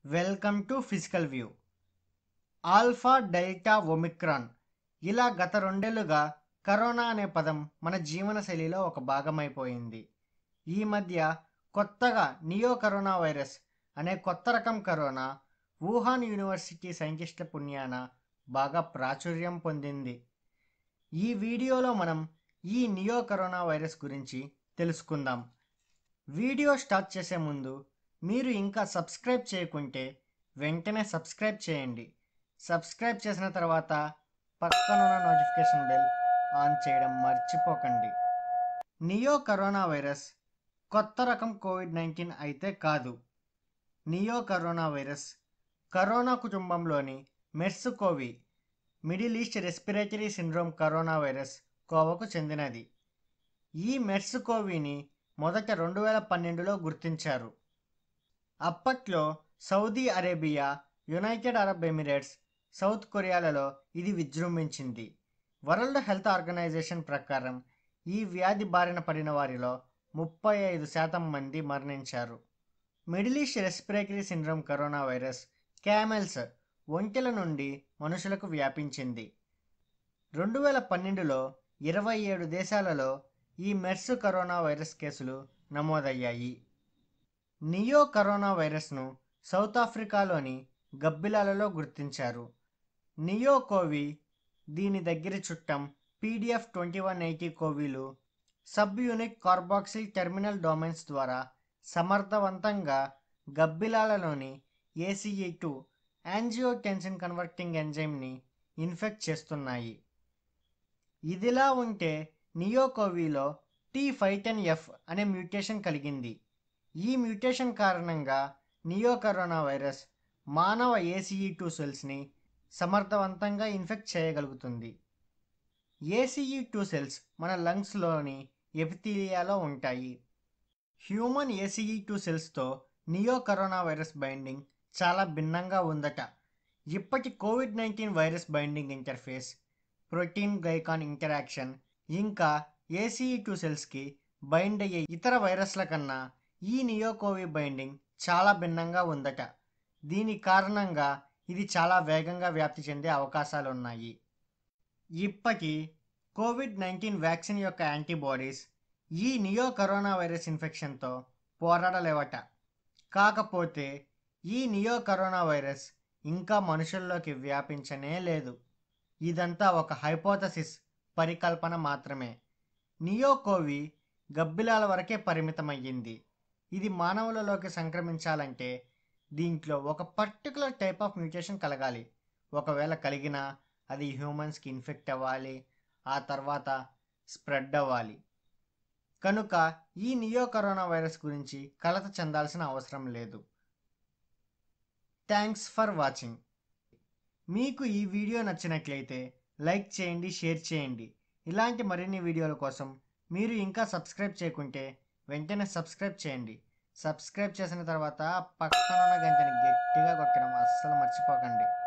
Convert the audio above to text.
welcome to physical view alpha delta omicron ఇలా గత రెండేళ్లుగా కరోనా అనే పదం మన జీవన శైలిలో ఒక భాగమైపోయింది ఈ మధ్య కొత్తగా నియో కరోనా వైరస్ అనే కొత్త రకం కరోనా వుహాన్ యూనివర్సిటీ సైంటిస్టుల పుణ్యాన బాగా ప్రాచుర్యం పొందింది ఈ వీడియోలో మనం ఈ నియో కరోనా వైరస్ గురించి తెలుసుకుందాం వీడియో స్టార్ట్ చేసే ముందు మీరు ఇంకా సబ్స్క్రైబ్ చేయకుంటే వెంటనే సబ్స్క్రైబ్ చేయండి సబ్స్క్రైబ్ చేసిన తర్వాత పక్కనున్న నోటిఫికేషన్ బెల్ ఆన్ చేయడం మర్చిపోకండి నియో కరోనా వైరస్ కొత్త రకం కోవిడ్ నైన్టీన్ అయితే కాదు నియో కరోనా వైరస్ కరోనా కుటుంబంలోని MERS CoV middle east respiratory syndrome corona virus కోవకు చెందినది ఈ మెర్స్ కోవిని మొదట రెండు వేల పన్నెండులో గుర్తించారు అప్పట్లో Saudi Arabia United Arab Emirates South కొరియాలలో ఇది విజృంభించింది వరల్డ్ హెల్త్ ఆర్గనైజేషన్ ప్రకారం ఈ వ్యాధి బారిన పడిన వారిలో ముప్పై ఐదు శాతం మంది మరణించారు middle east respiratory syndrome corona virus camels ఒంటెల నుండి మనుషులకు వ్యాపించింది రెండు వేల పన్నెండులో ఇరవై ఏడు దేశాలలో ఈ మెర్స్ కరోనా వైరస్ కేసులు నమోదయ్యాయి నియో కరోనా వైరస్ను సౌత్ ఆఫ్రికాలోని గబ్బిలాలలో గుర్తించారు నియో కోవి దీని దగ్గర చుట్టం పీడిఎఫ్ ట్వంటీ వన్ ఎయిటీ కోవిలు sub unique carboxyl terminal domains ద్వారా సమర్థవంతంగా గబ్బిలాలలోని ఏసీఈ టూ యాంజియోటెన్సిన్ కన్వర్టింగ్ ఎంజైమ్ని ఇన్ఫెక్ట్ చేస్తున్నాయి ఇదిలా ఉంటే నియోకోవిలో టీ ఫైవ్ టెన్ ఎఫ్ అనే మ్యూటేషన్ కలిగింది ఈ మ్యూటేషన్ కారణంగా నియో కరోనా వైరస్ మానవ ఏసీఈ టూ సెల్స్ని సమర్థవంతంగా ఇన్ఫెక్ట్ చేయగలుగుతుంది ఏసీఈ టూ సెల్స్ మన లంగ్స్లోని ఎపిథీలియాలో ఉంటాయి హ్యూమన్ ఏసీఈ టూ సెల్స్తో నియో కరోనా వైరస్ బైండింగ్ చాలా భిన్నంగా ఉందట ఇప్పటి COVID nineteen virus binding interface protein glycan interaction ఇంకా ఏసీఈ టూ సెల్స్కి బైండ్ అయ్యే ఇతర వైరస్ల కన్నా ఈ నియోకోవి బైండింగ్ చాలా భిన్నంగా ఉందట దీని కారణంగా ఇది చాలా వేగంగా వ్యాప్తి చెందే అవకాశాలు ఉన్నాయి ఇప్పటి కోవిడ్ నైన్టీన్ వ్యాక్సిన్ యొక్క యాంటీబాడీస్ ఈ నియో కరోనా వైరస్ ఇన్ఫెక్షన్తో పోరాడలేవట కాకపోతే ఈ నియో కరోనా వైరస్ ఇంకా మనుషుల్లోకి వ్యాపించనే లేదు ఇదంతా ఒక హైపోథసిస్ పరికల్పన మాత్రమే నియోకోవి గబ్బిలాల వరకే పరిమితమయ్యింది ఇది మానవులలోకి సంక్రమించాలంటే దీంట్లో ఒక పర్టికులర్ టైప్ ఆఫ్ మ్యూటేషన్ కలగాలి ఒకవేళ కలిగినా అది హ్యూమన్స్కి ఇన్ఫెక్ట్ అవ్వాలి ఆ తర్వాత స్ప్రెడ్ అవ్వాలి కనుక ఈ నియో కరోనా వైరస్ గురించి కలత చెందాల్సిన అవసరం లేదు థ్యాంక్స్ ఫర్ వాచింగ్ మీకు ఈ వీడియో నచ్చినట్లయితే లైక్ చేయండి షేర్ చేయండి ఇలాంటి మరిన్ని వీడియోల కోసం మీరు ఇంకా సబ్స్క్రైబ్ చేయకుంటే వెంటనే సబ్స్క్రైబ్ చేయండి సబ్స్క్రైబ్ చేసిన తర్వాత పక్కన ఉన్న గంటని గట్టిగా కొట్టడం అస్సలు మర్చిపోకండి